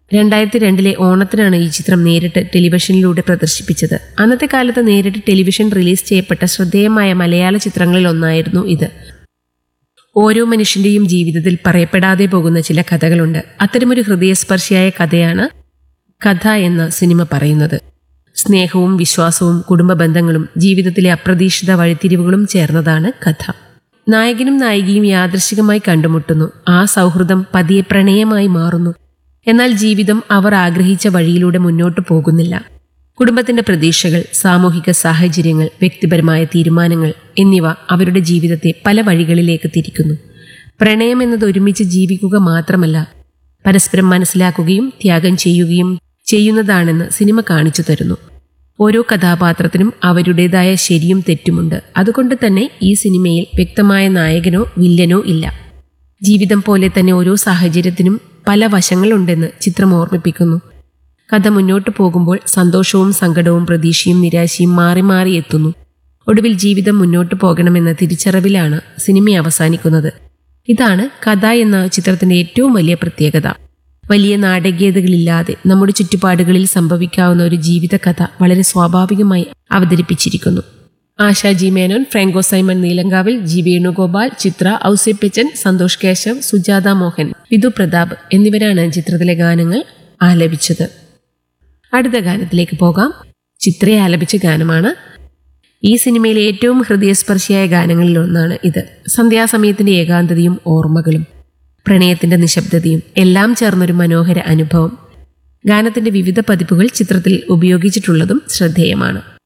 രണ്ടായിരത്തി രണ്ടിലെ ഓണത്തിനാണ് ഈ ചിത്രം നേരിട്ട് ടെലിവിഷനിലൂടെ പ്രദർശിപ്പിച്ചത് അന്നത്തെ കാലത്ത് നേരിട്ട് ടെലിവിഷൻ റിലീസ് ചെയ്യപ്പെട്ട ശ്രദ്ധേയമായ മലയാള ചിത്രങ്ങളിൽ ഒന്നായിരുന്നു ഇത് ഓരോ മനുഷ്യന്റെയും ജീവിതത്തിൽ പറയപ്പെടാതെ പോകുന്ന ചില കഥകളുണ്ട് അത്തരമൊരു ഹൃദയസ്പർശിയായ കഥയാണ് കഥ എന്ന സിനിമ പറയുന്നത് സ്നേഹവും വിശ്വാസവും കുടുംബ ബന്ധങ്ങളും ജീവിതത്തിലെ അപ്രതീക്ഷിത വഴിത്തിരിവുകളും ചേർന്നതാണ് കഥ നായകനും നായികയും യാദൃശികമായി കണ്ടുമുട്ടുന്നു ആ സൗഹൃദം പതിയെ പ്രണയമായി മാറുന്നു എന്നാൽ ജീവിതം അവർ ആഗ്രഹിച്ച വഴിയിലൂടെ മുന്നോട്ടു പോകുന്നില്ല കുടുംബത്തിന്റെ പ്രതീക്ഷകൾ സാമൂഹിക സാഹചര്യങ്ങൾ വ്യക്തിപരമായ തീരുമാനങ്ങൾ എന്നിവ അവരുടെ ജീവിതത്തെ പല വഴികളിലേക്ക് തിരിക്കുന്നു പ്രണയം എന്നത് ഒരുമിച്ച് ജീവിക്കുക മാത്രമല്ല പരസ്പരം മനസ്സിലാക്കുകയും ത്യാഗം ചെയ്യുകയും ചെയ്യുന്നതാണെന്ന് സിനിമ കാണിച്ചു തരുന്നു ഓരോ കഥാപാത്രത്തിനും അവരുടേതായ ശരിയും തെറ്റുമുണ്ട് അതുകൊണ്ട് തന്നെ ഈ സിനിമയിൽ വ്യക്തമായ നായകനോ വില്ലനോ ഇല്ല ജീവിതം പോലെ തന്നെ ഓരോ സാഹചര്യത്തിനും പല വശങ്ങളുണ്ടെന്ന് ചിത്രം ഓർമ്മിപ്പിക്കുന്നു കഥ മുന്നോട്ട് പോകുമ്പോൾ സന്തോഷവും സങ്കടവും പ്രതീക്ഷയും നിരാശയും മാറി മാറി എത്തുന്നു ഒടുവിൽ ജീവിതം മുന്നോട്ട് പോകണമെന്ന തിരിച്ചറിവിലാണ് സിനിമ അവസാനിക്കുന്നത് ഇതാണ് കഥ എന്ന ചിത്രത്തിന്റെ ഏറ്റവും വലിയ പ്രത്യേകത വലിയ നാടകീയതകളില്ലാതെ നമ്മുടെ ചുറ്റുപാടുകളിൽ സംഭവിക്കാവുന്ന ഒരു ജീവിത കഥ വളരെ സ്വാഭാവികമായി അവതരിപ്പിച്ചിരിക്കുന്നു Asha G Menon Franco Simon Neelankavil G Venugopal Chithra Ouseppachan Santhosh Keshav Sujatha Mohan Vidhu Prathap എന്നിവരാണ് ചിത്രത്തിലെ ഗാനങ്ങൾ ആലപിച്ചത് അടുത്ത ഗാനത്തിലേക്ക് പോകാം ചിത്രയെ ആലപിച്ച ഗാനമാണ് ഈ സിനിമയിലെ ഏറ്റവും ഹൃദയസ്പർശിയായ ഗാനങ്ങളിൽ ഒന്നാണ് ഇത് സന്ധ്യാസമയത്തിന്റെ ഏകാന്തതയും ഓർമ്മകളും പ്രണയത്തിന്റെ നിശബ്ദതയും എല്ലാം ചേർന്നൊരു മനോഹര അനുഭവം ഗാനത്തിന്റെ വിവിധ പതിപ്പുകൾ ചിത്രത്തിൽ ഉപയോഗിച്ചിട്ടുള്ളതും ശ്രദ്ധേയമാണ്